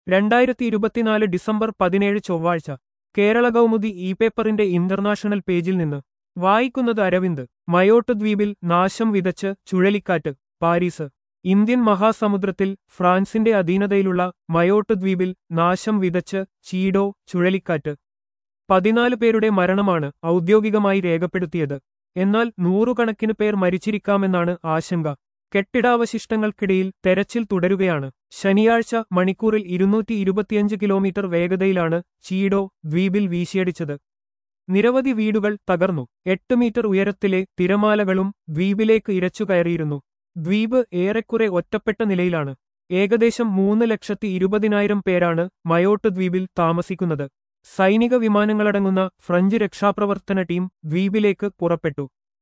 രണ്ടായിരത്തി ഇരുപത്തിനാല് ഡിസംബർ പതിനേഴ് ചൊവ്വാഴ്ച കേരള കൗമുദി ഇ പേപ്പറിന്റെ ഇന്റർനാഷണൽ പേജിൽ നിന്ന് വായിക്കുന്നത് അരവിന്ദ് മയോട്ട് ദ്വീപിൽ നാശം വിതച്ച് ചുഴലിക്കാറ്റ് പാരീസ് ഇന്ത്യൻ മഹാസമുദ്രത്തിൽ ഫ്രാൻസിന്റെ അധീനതയിലുള്ള മയോട്ട് ദ്വീപിൽ നാശം വിതച്ച് ചീഡോ ചുഴലിക്കാറ്റ് പതിനാല് പേരുടെ മരണമാണ് ഔദ്യോഗികമായി രേഖപ്പെടുത്തിയത് എന്നാൽ നൂറുകണക്കിന് പേർ മരിച്ചിരിക്കാമെന്നാണ് ആശങ്ക കെട്ടിടാവശിഷ്ടങ്ങൾക്കിടയിൽ തെരച്ചിൽ തുടരുകയാണ് ശനിയാഴ്ച മണിക്കൂറിൽ ഇരുന്നൂറ്റി ഇരുപത്തിയഞ്ച് കിലോമീറ്റർ വേഗതയിലാണ് ചീഡോ ദ്വീപിൽ വീശിയടിച്ചത് നിരവധി വീടുകൾ തകർന്നു എട്ട് മീറ്റർ ഉയരത്തിലെ തിരമാലകളും ദ്വീപിലേക്ക് ഇരച്ചു കയറിയിരുന്നു ദ്വീപ് ഏറെക്കുറെ ഒറ്റപ്പെട്ട നിലയിലാണ് ഏകദേശം മൂന്ന് ലക്ഷത്തി ഇരുപതിനായിരം പേരാണ് മയോട്ട് ദ്വീപിൽ താമസിക്കുന്നത് സൈനിക വിമാനങ്ങളടങ്ങുന്ന ഫ്രഞ്ച് രക്ഷാപ്രവർത്തന ടീം ദ്വീപിലേക്ക് പുറപ്പെട്ടു